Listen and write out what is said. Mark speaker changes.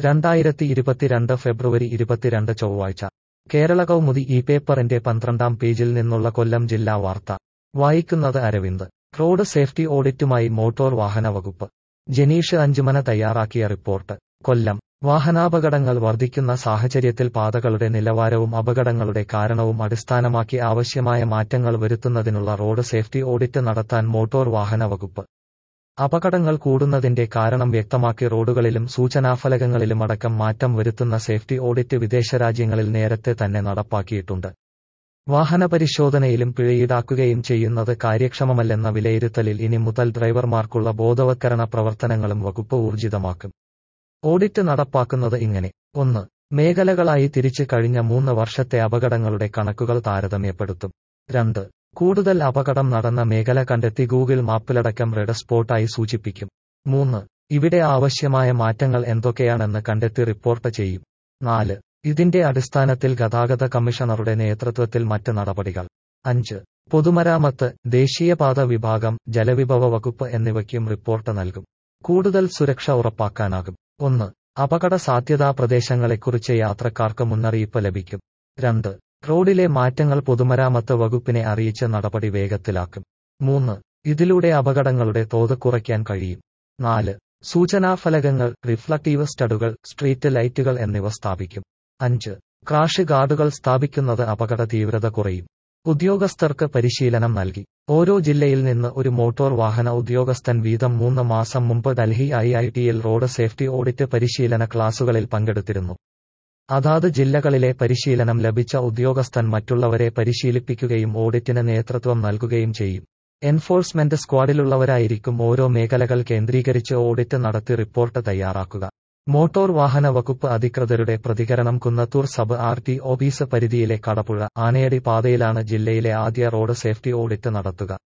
Speaker 1: രണ്ടായിരത്തി ഇരുപത്തിരണ്ട് ഫെബ്രുവരി ഇരുപത്തിരണ്ട് ചൊവ്വാഴ്ച കേരള കൗമുദി ഈ പേപ്പറിന്റെ പന്ത്രണ്ടാം പേജിൽ നിന്നുള്ള കൊല്ലം ജില്ലാ വാർത്ത വായിക്കുന്നത് അരവിന്ദ് റോഡ് സേഫ്റ്റി ഓഡിറ്റുമായി മോട്ടോർ വാഹന വകുപ്പ് ജനീഷ് അഞ്ചുമന തയ്യാറാക്കിയ റിപ്പോർട്ട് കൊല്ലം വാഹനാപകടങ്ങൾ വർദ്ധിക്കുന്ന സാഹചര്യത്തിൽ പാതകളുടെ നിലവാരവും അപകടങ്ങളുടെ കാരണവും അടിസ്ഥാനമാക്കി ആവശ്യമായ മാറ്റങ്ങൾ വരുത്തുന്നതിനുള്ള റോഡ് സേഫ്റ്റി ഓഡിറ്റ് നടത്താൻ മോട്ടോർ വാഹന വകുപ്പ് അപകടങ്ങൾ കൂടുന്നതിന്റെ കാരണം വ്യക്തമാക്കി റോഡുകളിലും സൂചനാഫലകങ്ങളിലും അടക്കം മാറ്റം വരുത്തുന്ന സേഫ്റ്റി ഓഡിറ്റ് വിദേശ രാജ്യങ്ങളിൽ നേരത്തെ തന്നെ നടപ്പാക്കിയിട്ടുണ്ട് വാഹന പരിശോധനയിലും പിഴ ഈടാക്കുകയും ചെയ്യുന്നത് കാര്യക്ഷമമല്ലെന്ന വിലയിരുത്തലിൽ ഇനി മുതൽ ഡ്രൈവർമാർക്കുള്ള ബോധവത്കരണ പ്രവർത്തനങ്ങളും വകുപ്പ് ഊർജിതമാക്കും ഓഡിറ്റ് നടപ്പാക്കുന്നത് ഇങ്ങനെ ഒന്ന് മേഖലകളായി തിരിച്ച് കഴിഞ്ഞ മൂന്ന് വർഷത്തെ അപകടങ്ങളുടെ കണക്കുകൾ താരതമ്യപ്പെടുത്തും രണ്ട് കൂടുതൽ അപകടം നടന്ന മേഖല കണ്ടെത്തി ഗൂഗിൾ മാപ്പിലടക്കം റെഡ് സ്പോട്ടായി സൂചിപ്പിക്കും മൂന്ന് ഇവിടെ ആവശ്യമായ മാറ്റങ്ങൾ എന്തൊക്കെയാണെന്ന് കണ്ടെത്തി റിപ്പോർട്ട് ചെയ്യും നാല് ഇതിന്റെ അടിസ്ഥാനത്തിൽ ഗതാഗത കമ്മീഷണറുടെ നേതൃത്വത്തിൽ മറ്റ് നടപടികൾ അഞ്ച് പൊതുമരാമത്ത് ദേശീയപാത വിഭാഗം ജലവിഭവ വകുപ്പ് എന്നിവയ്ക്കും റിപ്പോർട്ട് നൽകും കൂടുതൽ സുരക്ഷ ഉറപ്പാക്കാനാകും ഒന്ന് അപകട സാധ്യതാ പ്രദേശങ്ങളെക്കുറിച്ച് യാത്രക്കാർക്ക് മുന്നറിയിപ്പ് ലഭിക്കും രണ്ട് റോഡിലെ മാറ്റങ്ങൾ പൊതുമരാമത്ത് വകുപ്പിനെ അറിയിച്ച് നടപടി വേഗത്തിലാക്കും മൂന്ന് ഇതിലൂടെ അപകടങ്ങളുടെ തോത് കുറയ്ക്കാൻ കഴിയും നാല് സൂചനാഫലകങ്ങൾ റിഫ്ലക്റ്റീവ് സ്റ്റഡുകൾ സ്ട്രീറ്റ് ലൈറ്റുകൾ എന്നിവ സ്ഥാപിക്കും അഞ്ച് ക്രാഷ് ഗാർഡുകൾ സ്ഥാപിക്കുന്നത് അപകട തീവ്രത കുറയും ഉദ്യോഗസ്ഥർക്ക് പരിശീലനം നൽകി ഓരോ ജില്ലയിൽ നിന്ന് ഒരു മോട്ടോർ വാഹന ഉദ്യോഗസ്ഥൻ വീതം മൂന്ന് മാസം മുമ്പ് ഡൽഹി ഐ ഐ ടിയിൽ റോഡ് സേഫ്റ്റി ഓഡിറ്റ് പരിശീലന ക്ലാസുകളിൽ പങ്കെടുത്തിരുന്നു അതാത് ജില്ലകളിലെ പരിശീലനം ലഭിച്ച ഉദ്യോഗസ്ഥൻ മറ്റുള്ളവരെ പരിശീലിപ്പിക്കുകയും ഓഡിറ്റിന് നേതൃത്വം നൽകുകയും ചെയ്യും എൻഫോഴ്സ്മെന്റ് സ്ക്വാഡിലുള്ളവരായിരിക്കും ഓരോ മേഖലകൾ കേന്ദ്രീകരിച്ച് ഓഡിറ്റ് നടത്തി റിപ്പോർട്ട് തയ്യാറാക്കുക മോട്ടോർ വാഹന വകുപ്പ് അധികൃതരുടെ പ്രതികരണം Kunnathur sub R T office പരിധിയിലെ കടപ്പുഴ ആനയടി പാതയിലാണ് ജില്ലയിലെ ആദ്യ റോഡ് സേഫ്റ്റി ഓഡിറ്റ് നടത്തുക